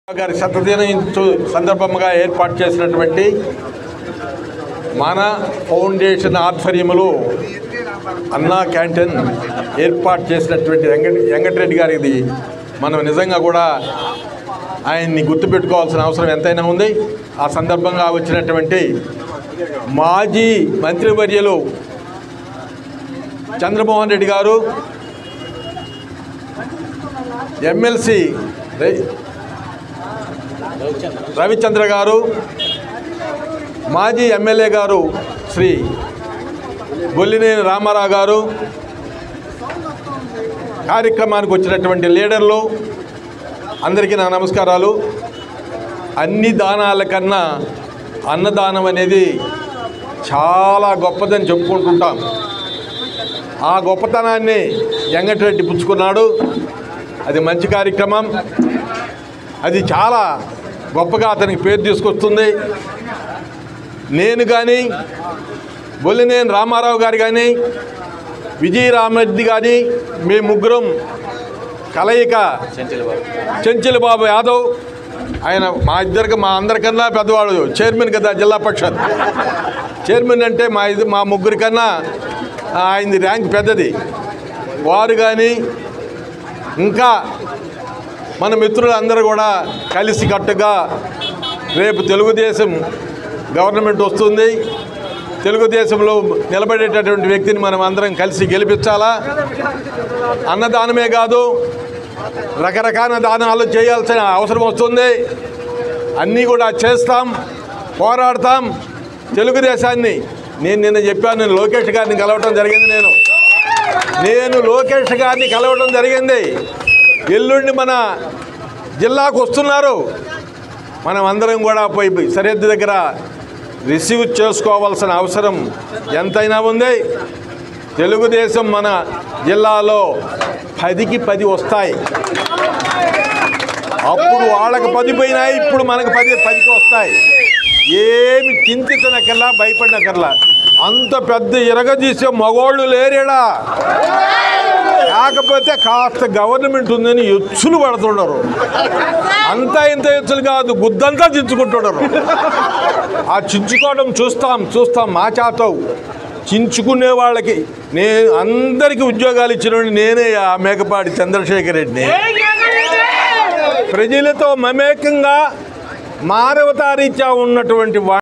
గారి శతదినోత్సవ సందర్భంగా ఏర్పాటు చేసినటువంటి మన ఫౌండేషన్ ఆధ్వర్యంలో అన్నా క్యాంటీన్ ఏర్పాటు చేసినటువంటి వెంకట వెంకటరెడ్డి గారిది మనం నిజంగా కూడా ఆయన్ని గుర్తుపెట్టుకోవాల్సిన అవసరం ఎంతైనా ఉంది ఆ సందర్భంగా వచ్చినటువంటి మాజీ మంత్రివర్యులు చంద్రమోహన్ రెడ్డి గారు ఎమ్మెల్సీ రే- రవిచంద్ర గారు మాజీ ఎమ్మెల్యే గారు శ్రీ బొల్లినేని రామారావు గారు కార్యక్రమానికి వచ్చినటువంటి లీడర్లు అందరికీ నా నమస్కారాలు అన్ని దానాల కన్నా అన్నదానం అనేది చాలా గొప్పదని చెప్పుకుంటుంటాం ఆ గొప్పతనాన్ని వెంకటరెడ్డి పుచ్చుకున్నాడు అది మంచి కార్యక్రమం అది చాలా గొప్పగా అతనికి పేరు తీసుకొస్తుంది నేను కానీ బొల్లినేని రామారావు గారు కానీ విజయరామరెడ్డి కానీ మేము ముగ్గురం కలయిక చెంచల్ బాబు యాదవ్ ఆయన మా ఇద్దరికి మా అందరికన్నా పెద్దవాడు చైర్మన్ కదా జిల్లా పరిషత్ చైర్మన్ అంటే మా ఇది మా ముగ్గురి కన్నా ఆయనది ర్యాంక్ పెద్దది వారు కానీ ఇంకా మన మిత్రులందరూ కూడా కలిసికట్టుగా రేపు తెలుగుదేశం గవర్నమెంట్ వస్తుంది తెలుగుదేశంలో నిలబడేటటువంటి వ్యక్తిని మనం అందరం కలిసి గెలిపించాలా అన్నదానమే కాదు రకరకాల దానాలు చేయాల్సిన అవసరం వస్తుంది అన్నీ కూడా చేస్తాం పోరాడతాం తెలుగుదేశాన్ని నేను నిన్న చెప్పాను నేను లోకేష్ గారిని కలవటం జరిగింది నేను నేను లోకేష్ గారిని కలవడం జరిగింది ఎల్లుండి మన జిల్లాకు వస్తున్నారు మనం అందరం కూడా పోయి సరిహద్దు దగ్గర రిసీవ్ చేసుకోవాల్సిన అవసరం ఎంతైనా ఉంది తెలుగుదేశం మన జిల్లాలో పదికి పది వస్తాయి అప్పుడు వాళ్ళకి పది పోయినాయి ఇప్పుడు మనకు పది పదికి వస్తాయి ఏమి చింతించనక్కర్లా భయపడినక్కర్లా అంత పెద్ద ఇరగదీసే మగోళ్ళు లేరేడా కాకపోతే కాస్త గవర్నమెంట్ ఉందని ఎచ్చులు పడుతుండరు అంతా ఇంత ఎచ్చులు కాదు గుద్దంతా చించుకుంటుండరు ఆ చించుకోవడం చూస్తాం చూస్తాం మా చేతవు చించుకునే వాళ్ళకి నేను అందరికీ ఉద్యోగాలు ఇచ్చిన నేనే ఆ మేకపాటి చంద్రశేఖర్ రెడ్డిని ప్రజలతో మమేకంగా మానవతారీత్యా ఉన్నటువంటి వా